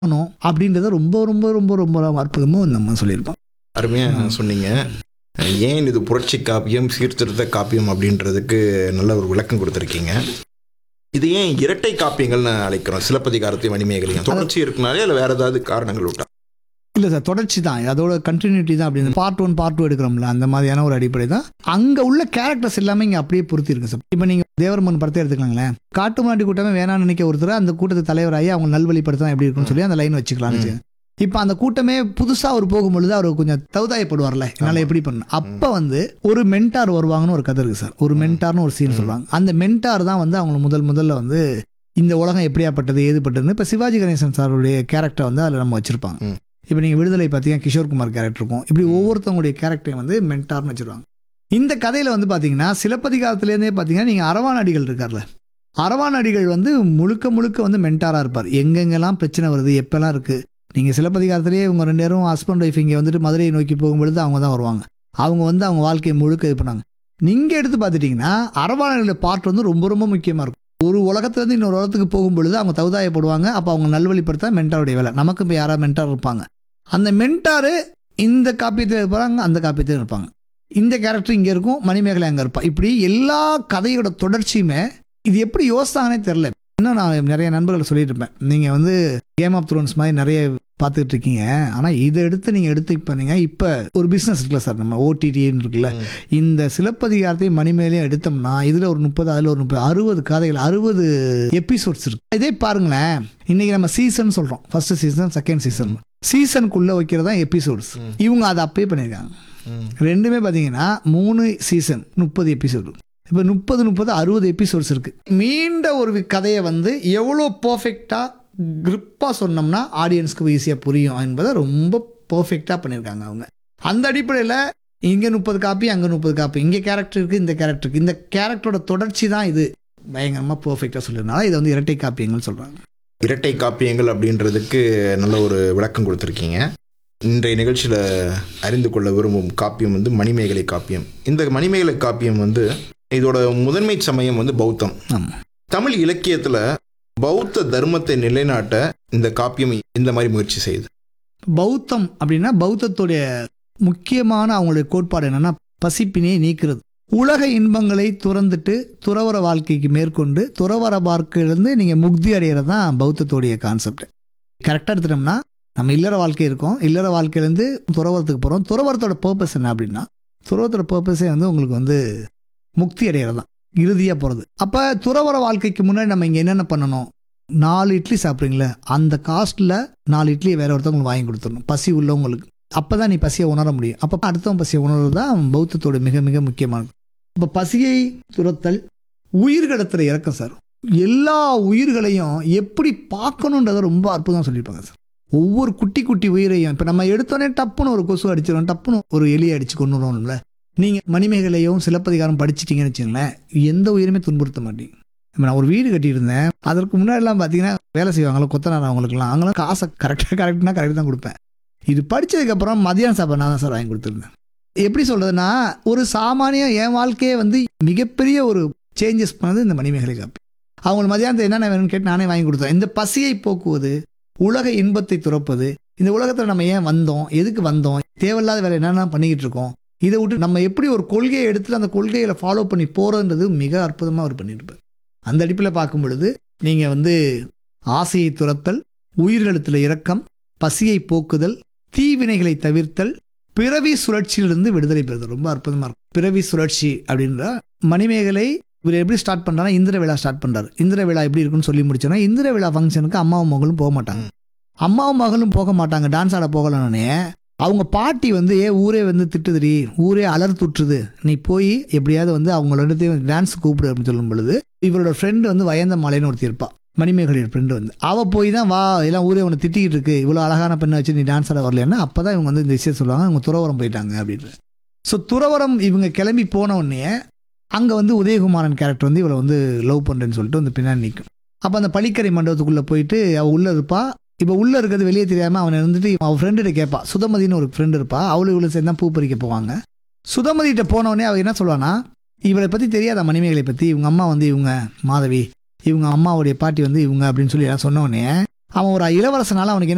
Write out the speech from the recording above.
பண்ணணும் அப்படின்றத ரொம்ப ரொம்ப ரொம்ப ரொம்ப அற்புதமாக நம்ம சொல்லியிருப்போம் அருமையாக சொன்னீங்க ஏன் இது புரட்சி காப்பியம் சீர்திருத்த காப்பியம் அப்படின்றதுக்கு நல்ல ஒரு விளக்கம் கொடுத்துருக்கீங்க இது ஏன் இரட்டை காப்பியங்கள்னு அழைக்கிறோம் சிலப்பதிகாரத்தையும் மணிமேகலையும் தொடர்ச்சி இருக்குனாலே இல்லை வேற ஏதாவது காரணங்கள் விட்டா இல்லை சார் தொடர்ச்சி தான் அதோட கண்டினியூட்டி தான் அப்படின்னு பார்ட் ஒன் பார்ட் டூ எடுக்கிறோம்ல அந்த மாதிரியான ஒரு அடிப்படை தான் அங்கே உள்ள கேரக்டர்ஸ் எல்லாமே இங்கே அப்படியே பொருத்தி இருக்கு சார் இப்போ நீங்கள் தேவரமன் படத்தை எடுத்துக்கலாங்களேன் காட்டு மாட்டி கூட்டமே வேணாம்னு நினைக்க ஒருத்தர் அந்த கூட்டத்துக்கு தலைவராகி அவங்க நல்வழிப்படுத்தினா எப்படி இருக்கும்னு சொல்லி அந்த லைன் வச்சுக்கலாம்னு இப்போ அந்த கூட்டமே புதுசாக அவர் போகும்பொழுது அவர் கொஞ்சம் தௌதாயப்படுவார்ல என்னால் எப்படி பண்ண அப்போ வந்து ஒரு மென்டார் வருவாங்கன்னு ஒரு கதை இருக்கு சார் ஒரு மென்டார்னு ஒரு சீன் சொல்லுவாங்க அந்த மென்டார் தான் வந்து அவங்க முதல் முதல்ல வந்து இந்த உலகம் எப்படியாப்பட்டது ஏதுப்பட்டதுன்னு இப்போ சிவாஜி கணேசன் சாருடைய கேரக்டர் வந்து அதில் நம்ம வச்சிருப்பாங்க ம். இப்போ நீங்கள் விடுதலை பார்த்தீங்கன்னா கிஷோர்குமார் கேரக்டர் இருக்கும் இப்படி ஒவ்வொருத்தவங்களுடைய கேரக்டரையும் வந்து மென்டார்னு வச்சிருவாங்க இந்த கதையில் வந்து பார்த்தீங்கன்னா சிலப்பதிகாரத்துலேருந்தே பார்த்தீங்கன்னா நீங்கள் அரவானடிகள் இருக்கார்ல அரவானடிகள் வந்து முழுக்க முழுக்க வந்து மென்டாராக இருப்பார் எங்கெங்கெல்லாம் பிரச்சனை வருது எப்பெல்லாம் இருக்குது நீங்கள் சிலப்பதிகாரத்திலேயே இவங்க ரெண்டு பேரும் ஹஸ்பண்ட் ஒய்ஃப் இங்கே வந்துட்டு மதுரையை நோக்கி போகும்பொழுது அவங்க தான் வருவாங்க அவங்க வந்து அவங்க வாழ்க்கையை முழுக்க இது பண்ணாங்க நீங்கள் எடுத்து பார்த்துட்டிங்கன்னா அரவானடிகளோட பார்ட் வந்து ரொம்ப ரொம்ப முக்கியமாக இருக்கும் ஒரு உலகத்துலேருந்து இன்னொரு உலகத்துக்கு போகும்பொழுது அவங்க தகுதாயப்படுவாங்க அப்போ அவங்க நல்வழிப்படுத்த மென்டாருடைய வேலை நமக்கு இப்போ யாராவது மென்டார் இருப்பாங்க அந்த மென்டாரு இந்த காப்பியத்தில் இருப்பாங்க அந்த காப்பியத்தில் இருப்பாங்க இந்த கேரக்டர் இங்கே இருக்கும் மணிமேகலை அங்கே இருப்பா இப்படி எல்லா கதையோட தொடர்ச்சியுமே இது எப்படி யோசித்தாங்கன்னே தெரில இன்னும் நான் நிறைய நண்பர்கள் சொல்லிட்டு இருப்பேன் நீங்கள் வந்து கேம் ஆஃப் த்ரோன்ஸ் மாதிரி நிறைய பார்த்துட்டு இருக்கீங்க ஆனால் இதை எடுத்து நீங்கள் எடுத்து பண்ணீங்க இப்போ ஒரு பிஸ்னஸ் இருக்குல்ல சார் நம்ம ஓடிடின்னு இருக்குல்ல ம். இந்த சிலப்பதிகாரத்தையும் மணிமேலையும் எடுத்தோம்னா இதில் ஒரு முப்பது அதில் ஒரு முப்பது அறுபது கதைகள் அறுபது எபிசோட்ஸ் இருக்கு இதே பாருங்களேன் இன்னைக்கு நம்ம சீசன் சொல்கிறோம் ஃபர்ஸ்ட் சீசன் செகண்ட் சீசன் சீசனுக்குள்ளே வைக்கிறது தான் எபிசோட்ஸ் ம். இவங்க அதை அப்பயே பண்ணியிருக்காங்க ம். ரெண்டுமே பார்த்தீங்கன்னா மூணு சீசன் முப்பது எபிசோடு இப்போ முப்பது முப்பது அறுபது எபிசோட்ஸ் இருக்கு மீண்ட ஒரு கதையை வந்து எவ்வளோ பர்ஃபெக்டாக கிரிப்பாக சொன்னோம்னா ஆடியன்ஸ்க்கு ஈஸியாக புரியும் என்பதை ரொம்ப பர்ஃபெக்டாக பண்ணியிருக்காங்க அவங்க அந்த அடிப்படையில் இங்கே முப்பது காப்பி அங்கே முப்பது காப்பி இங்கே கேரக்டர் இருக்குது இந்த கேரக்டர் இருக்குது இந்த கேரக்டரோட தொடர்ச்சி தான் இது பயங்கரமாக பர்ஃபெக்டாக சொல்லியிருந்தாலும் இதை வந்து இரட்டை காப்பியங்கள் சொல்கிறாங்க இரட்டை காப்பியங்கள் அப்படின்றதுக்கு நல்ல ஒரு விளக்கம் கொடுத்துருக்கீங்க இன்றைய நிகழ்ச்சியில் அறிந்து கொள்ள விரும்பும் காப்பியம் வந்து மணிமேகலை காப்பியம் இந்த மணிமேகலை காப்பியம் வந்து இதோட முதன்மை சமயம் வந்து பௌத்தம் ஆமாம் தமிழ் இலக்கியத்தில் பௌத்த தர்மத்தை நிலைநாட்ட இந்த காப்பியம் இந்த மாதிரி முயற்சி செய்யுது பௌத்தம் அப்படின்னா பௌத்தத்துடைய முக்கியமான அவங்களுடைய கோட்பாடு என்னன்னா பசிப்பினை நீக்கிறது உலக இன்பங்களை துறந்துட்டு துறவர வாழ்க்கைக்கு மேற்கொண்டு துறவர வாழ்க்கையிலேருந்து நீங்கள் முக்தி அடைகிறது தான் பௌத்தத்துடைய கான்செப்ட் கரெக்டாக எடுத்துட்டோம்னா நம்ம இல்லற வாழ்க்கை இருக்கோம் இல்லற வாழ்க்கையிலேருந்து துறவரத்துக்கு போகிறோம் துறவரத்தோட பர்பஸ் என்ன அப்படின்னா துறவரத்தோட பர்பஸே வந்து உங்களுக்கு வந்து முக்தி அடைகிறது தான் இறுதியாக போகிறது அப்போ துறவர வாழ்க்கைக்கு முன்னாடி நம்ம இங்கே என்னென்ன பண்ணணும் நாலு இட்லி சாப்பிட்றீங்களே அந்த காஸ்ட்டில் நாலு இட்லியை வேற ஒருத்தவங்களுக்கு வாங்கி கொடுத்துடணும் பசி உள்ளவங்களுக்கு அப்போ தான் நீ பசியை உணர முடியும் அப்போ அடுத்தவன் பசியை உணர்றது தான் பௌத்தத்தோட மிக மிக முக்கியமானது இப்போ பசியை துரத்தல் உயிர்கடத்துல இறக்கம் சார் எல்லா உயிர்களையும் எப்படி பார்க்கணுன்றதை ரொம்ப அற்புதம் சொல்லியிருப்பாங்க சார் ஒவ்வொரு குட்டி குட்டி உயிரையும் இப்போ நம்ம எடுத்தோடனே டப்புன்னு ஒரு கொசு அடிச்சிடும் டப்புன்னு ஒரு எலியை அடிச்சு கொண்டுடுவோம்ல நீங்கள் மணிமேகலையும் சிலப்பதிகாரம் படிச்சிட்டீங்கன்னு வச்சுங்களேன் எந்த உயிருமே துன்புறுத்த மாட்டீங்க இப்போ நான் ஒரு வீடு கட்டியிருந்தேன் அதற்கு முன்னாடிலாம் பார்த்தீங்கன்னா வேலை செய்வாங்களோ கொத்தனார் அவங்களுக்குலாம் அவங்களாம் காசை கரெக்டாக கரெக்ட்னா கரெக்ட் தான் கொடுப்பேன் இது படித்ததுக்கப்புறம் மதியானம் சாப்பாடு நான் தான் சார் வாங்கி கொடுத்துருந்தேன் எப்படி சொல்கிறதுனா ஒரு சாமானிய என் வாழ்க்கையே வந்து மிகப்பெரிய ஒரு சேஞ்சஸ் பண்ணது இந்த மணிமேகலை காப்பி அவங்க மதியானத்தை என்னென்ன வேணும்னு கேட்டு நானே வாங்கி கொடுத்தேன் இந்த பசியை போக்குவது உலக இன்பத்தை துறப்பது இந்த உலகத்தில் நம்ம ஏன் வந்தோம் எதுக்கு வந்தோம் தேவையில்லாத வேலை என்னென்ன பண்ணிக்கிட்டு இருக்கோம் இதை விட்டு நம்ம எப்படி ஒரு கொள்கையை எடுத்துட்டு அந்த கொள்கைகளை ஃபாலோ பண்ணி போகிறன்றது மிக அற்புதமாக அவர் பண்ணியிருப்பார் அந்த அடிப்பில் பார்க்கும் பொழுது நீங்கள் வந்து ஆசையை துரத்தல் உயிர்கழுத்தில் இரக்கம் பசியை போக்குதல் தீவினைகளை தவிர்த்தல் பிறவி சுழற்சியிலிருந்து விடுதலை பெறுதல் ரொம்ப அற்புதமாக இருக்கும் பிறவி சுழற்சி அப்படின்ற மணிமேகலை இவர் எப்படி ஸ்டார்ட் பண்ணுறாங்கன்னா இந்திர விழா ஸ்டார்ட் பண்ணுறாரு இந்திர விழா எப்படி இருக்குன்னு சொல்லி முடிச்சோன்னா இந்திர விழா ஃபங்க்ஷனுக்கு அம்மாவும் மகளும் போக மாட்டாங்க அம்மாவும் மகளும் போக மாட்டாங்க டான்ஸ் ஆட போகலன்னே அவங்க பாட்டி வந்து ஏ ஊரே வந்து திட்டுதுடி ஊரே அலர் துட்டுது நீ போய் எப்படியாவது வந்து அவங்களோட டான்ஸ் கூப்பிடு அப்படின்னு சொல்லும் பொழுது இவரோட ஃப்ரெண்டு வந்து வயந்த மாலைன்னு ஒருத்தி இருப்பா மணிமேகலையோட ஃப்ரெண்டு வந்து அவள் போய் தான் வா எல்லாம் ஊரே உன்னை திட்டிக்கிட்டு இருக்கு இவ்வளோ அழகான பெண்ணை வச்சு நீ டான்ஸ் ஆட வரலன்னா அப்போ தான் இவங்க வந்து இந்த விஷயம் சொல்லுவாங்க அவங்க துறவரம் போயிட்டாங்க அப்படின்னு ஸோ துறவரம் இவங்க கிளம்பி போன உடனே அங்கே வந்து உதயகுமாரன் கேரக்டர் வந்து இவளை வந்து லவ் பண்ணுறேன்னு சொல்லிட்டு வந்து பின்னாடி நிற்கும் அப்போ அந்த பழிக்கரை மண்டபத்துக்குள்ளே போயிட்டு அவள் உள்ளே இருப்பா இப்போ உள்ளே இருக்கிறது வெளியே தெரியாமல் அவனை இருந்துட்டு அவன் ஃப்ரெண்டுகிட்ட கேட்பா சுதமதின்னு ஒரு ஃப்ரெண்டு இருப்பா அவளும் இவ்வளோ சேர்ந்து தான் பூ பறிக்க போவாங்க சுதமதிகிட்ட போனவொடனே அவள் என்ன சொல்லுவானா இவளை பற்றி தெரியாத மணிமேகலை பற்றி இவங்க அம்மா வந்து இவங்க மாதவி இவங்க அம்மாவுடைய பாட்டி வந்து இவங்க அப்படின்னு சொல்லி எல்லாம் சொன்ன உடனே அவன் ஒரு இளவரசனால அவனுக்கு என்ன